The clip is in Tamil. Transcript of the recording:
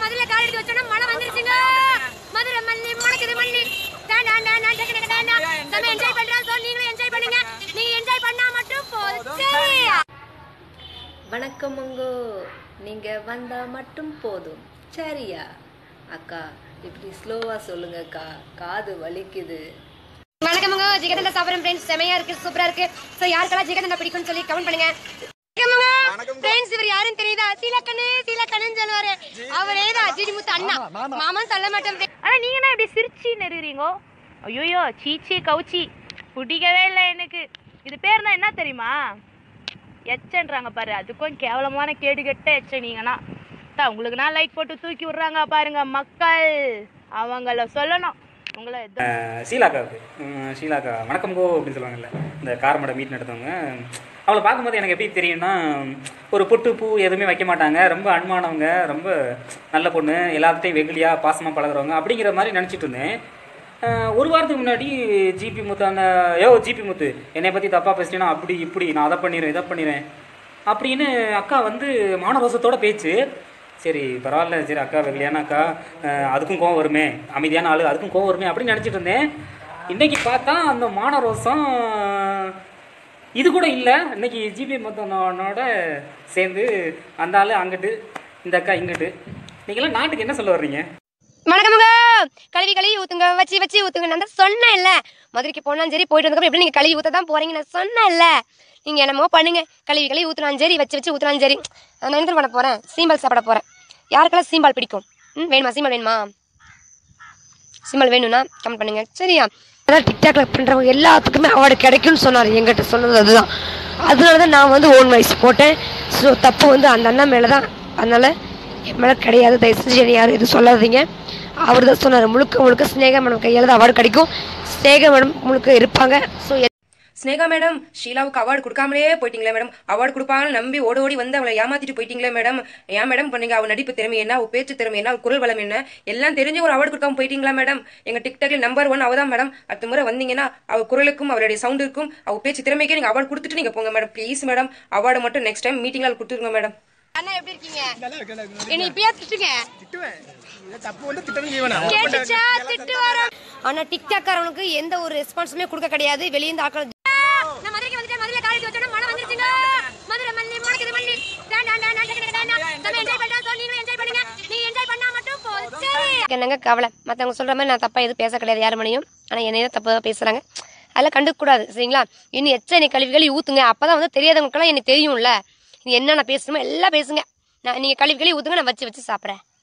மதுரை கால் எடுத்து வச்சோன்னா மழை வந்துருச்சுங்க மதுரை மல்லி முடக்குது மல்லி டான் டான் டான் டான் டக்கு டக்கு டான் டான். நம்ம என்ஜாய் பண்றோம் ஸோ நீங்களும் என்ஜாய் பண்ணுங்க நீங்க என்ஜாய் பண்ணா மட்டும் போதும் சரியா வணக்கம் அங்கோ நீங்க வந்தா மட்டும் போதும் சரியா அக்கா இப்படி ஸ்லோவா சொல்லுங்க அக்கா காது வலிக்குது வணக்கமுங்க ஜிகதண்டா சாப்பிட்றேன் ஃப்ரெண்ட்ஸ் செமையா இருக்கு சூப்பரா இருக்கு ஸோ யாருக்கெல்லாம் ஜிகதண்டா பிடிக்கும்னு சொல்லி கமெண்ட் பண்ணுங்க ஃப்ரெண்ட்ஸ் இவர் யாருன்னு தெரியுதா சீலக்கண்ணு சீலக்கண்ணுன்னு சொல்லுவாரு அவரே தான் அஜினி முத்து அண்ணா மாமான்னு சொல்ல மாட்டேன் friends. ஆனா நீங்க என்ன இப்படி சிரிச்சின்னு இருக்கிறீங்கோ ஐயோயோ சீச்சி கவுச்சி பிடிக்கவே இல்லை எனக்கு இது பேர் தான் என்ன தெரியுமா எச்சன்றாங்க பாரு அதுக்கும் கேவலமான கேடு கெட்ட எச்ச நீங்கனா தா உங்களுக்கு நான் லைக் போட்டு தூக்கி விடுறாங்க பாருங்க மக்கள் அவங்கள சொல்லணும் உங்களை எது- ஷீலாக்காவுக்கு உம், ஷீலாக்கா வணக்கம் கோ அப்படின்னு சொல்லுவாங்கல்ல இந்த காரமடை மீட் நடத்தவங்க அவளை பார்க்கும்போது எனக்கு எப்படி தெரியும்னா ஒரு பொட்டு பூ எதுவுமே வைக்க மாட்டாங்க ரொம்ப அன்பானவங்க ரொம்ப நல்ல பொண்ணு எல்லாத்தையும் வெகுலியாக பாசமாக பழகுறவங்க அப்படிங்கிற மாதிரி நினச்சிட்டு இருந்தேன் அஹ், ஒரு வாரத்துக்கு முன்னாடி ஜிபி முத்து அந்த யோ ஜிபி முத்து என்னை பற்றி தப்பாக பேசிட்டேன்னா அப்படி இப்படி நான் அதை பண்ணிடுறேன் இதை பண்ணிடுறேன் அப்படின்னு அக்கா வந்து மானரோசத்தோட பேச்சு சரி பரவாயில்ல சரி அக்கா வெகுலியான அக்கா அஹ், அதுக்கும் கோவம் வருமே அமைதியான ஆளு அதுக்கும் கோவம் வருமே அப்படின்னு நினச்சிட்டு இருந்தேன் இன்னைக்கு பார்த்தா அந்த மானரோசம் இது கூட இல்லை இன்னைக்கு ஜிபி மொத்தனோட சேர்ந்து அந்த ஆள் அங்கிட்டு இந்த அக்கா இங்கிட்டு நீங்களாம் நாட்டுக்கு என்ன சொல்ல வர்றீங்க வணக்கமுங்க கழுவி கழுவி ஊத்துங்க வச்சு வச்சு ஊத்துங்க நான் தான் சொன்னேன்ல மதுரைக்கு போனாலும் சரி போயிட்டு வந்ததுக்கு எப்படி நீங்க கழுவி ஊத்த தான் போறீங்க நான் சொன்னேன்ல நீங்க என்னமோ பண்ணுங்க கழுவி கழுவி ஊத்துனாலும் சரி வச்சு வச்சு ஊத்துனாலும் சரி நான் என்ன பண்ண போறேன் சீம்பால் சாப்பிட போறேன் யாருக்கெல்லாம் சீம்பால் பிடிக்கும் ம் வேணுமா சீம்பால் வேணுமா சிம்மல் வேணும்னா கமெண்ட் பண்ணுங்க சரியா அதான் டிக்டாக்ல பண்றவங்க எல்லாத்துக்குமே அவார்டு கிடைக்கும்னு சொன்னார் எங்கிட்ட சொன்னது அதுதான் அதனால தான் நான் வந்து ஓன் வாய்ஸ் போட்டேன் ஸோ தப்பு வந்து அந்த அண்ணன் மேலே தான் அதனால என் மேலே கிடையாது தயவு செஞ்சு என்னை யாரும் எதுவும் சொல்லாதீங்க அவர் தான் சொன்னார் முழுக்க முழுக்க ஸ்னேகா மேடம் கையால் தான் அவார்டு கிடைக்கும் ஸ்னேகா மேடம் முழுக்க இருப்பாங்க ஸோ ஸ்னேகா மேடம் ஷீலாவுக்கு அவார்டு கொடுக்காமலே போயிட்டீங்களே மேடம் அவார்டு கொடுப்பாங்கன்னு நம்பி ஓடி ஓடி வந்து அவளை ஏமாத்திட்டு போயிட்டீங்களே மேடம் ஏன் மேடம் பண்ணீங்க அவ நடிப்பு திறமை என்ன அவ பேச்சு திறமை என்ன அவ குரல் வளம் என்ன எல்லாம் தெரிஞ்சு ஒரு அவார்டு கொடுக்காம போயிட்டீங்களா மேடம் எங்க டிக்டாக்ல நம்பர் ஒன் அவதான் மேடம் அடுத்த முறை வந்தீங்கன்னா அவ குரலுக்கும் அவருடைய சவுண்டுக்கும் அவ பேச்சு திறமைக்கே நீங்க அவார்டு கொடுத்துட்டு நீங்க போங்க மேடம் ப்ளீஸ் மேடம் அவார்டு மட்டும் நெக்ஸ்ட் டைம் மீட்டிங்ல கொடுத்துருங்க மேடம் அண்ணா எப்படி இருக்கீங்க என்னை இப்பயா திட்டுங்க கேட்டுச்சா திட்டு வர ஆனா டிக்டாக்காரவனுக்கு எந்த ஒரு ரெஸ்பான்ஸுமே கொடுக்க கிடையாது வெளியே இருந்து ஆட்கள் நான் மதுரைக்கு வந்துட்டேன் மதுரை கால் எடுத்து வச்சோன்னா மழை வந்துருச்சுங்க மதுரை மல்லி முடக்குது மல்லி டான் டான் டான் டான் டக்கு டக்கு டான் டான். நம்ம என்ஜாய் பண்றோம் ஸோ நீங்களும் என்ஜாய் பண்ணுங்க நீங்க என்ஜாய் பண்ணா மட்டும் போதும் சரியா என்னங்க கவலை மற்றவங்க சொல்ற மாதிரி நான் தப்பா எதுவும் பேச கிடையாது யார் மணியும் ஆனா என்னைய தப்பு தான் பேசுறாங்க அதெல்லாம் கண்டுக்க கூடாது சரிங்களா இன்னும் எச்ச என்னை கழுவி கழுவி ஊத்துங்க அப்பதான் வந்து தெரியாதவங்களுக்கெல்லாம் எனக்கு தெரியும்ல நீ என்ன நான் பேசணுமோ எல்லாம் பேசுங்க நான் நீங்க கழுவி கழுவி ஊத்துங்க நான் வச்சு வச்சு சாப்பிட்றேன்